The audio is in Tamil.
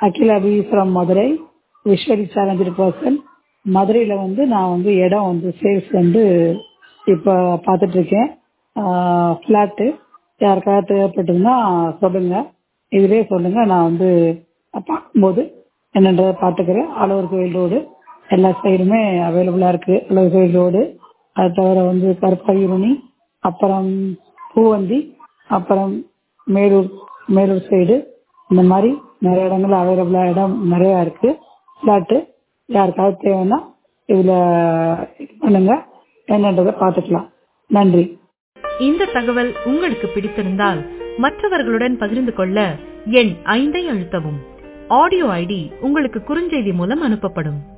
Akila B from Madurai visually challenged person மதுரையில் வந்து நான் வந்து இடம் வந்து சேல்ஸ் வந்து இப்போ பார்த்துட்ருக்கேன் ஃப்ளாட்டு யாருக்காவது தேவைப்பட்டதுன்னா சொல்லுங்கள் இதுவே சொல்லுங்கள் நான் வந்து பார்க்கும்போது என்னன்றதை பார்த்துக்கிறேன் ஆலூர் கோயில் ரோடு எல்லா சைடுமே அவைலபிளாக இருக்குது ஆலூர் கோயில் ரோடு அது தவிர வந்து கருப்பாயூரணி அப்புறம் பூவந்தி அப்புறம் மேலூர் மேலூர் சைடு இந்த மாதிரி நிறைய இடங்கள் அவைலபிளாக இடம் நிறையா இருக்குது ஃப்ளாட்டு யாருக்காவது தேவைன்னா இதில் இது பண்ணுங்கள் என்னன்றதை பார்த்துக்கலாம் நன்றி இந்த தகவல் உங்களுக்கு பிடித்திருந்தால் மற்றவர்களுடன் பகிர்ந்து கொள்ள எண் ஐந்தை அழுத்தவும் ஆடியோ ஐடி உங்களுக்கு குறுஞ்செய்தி மூலம் அனுப்பப்படும்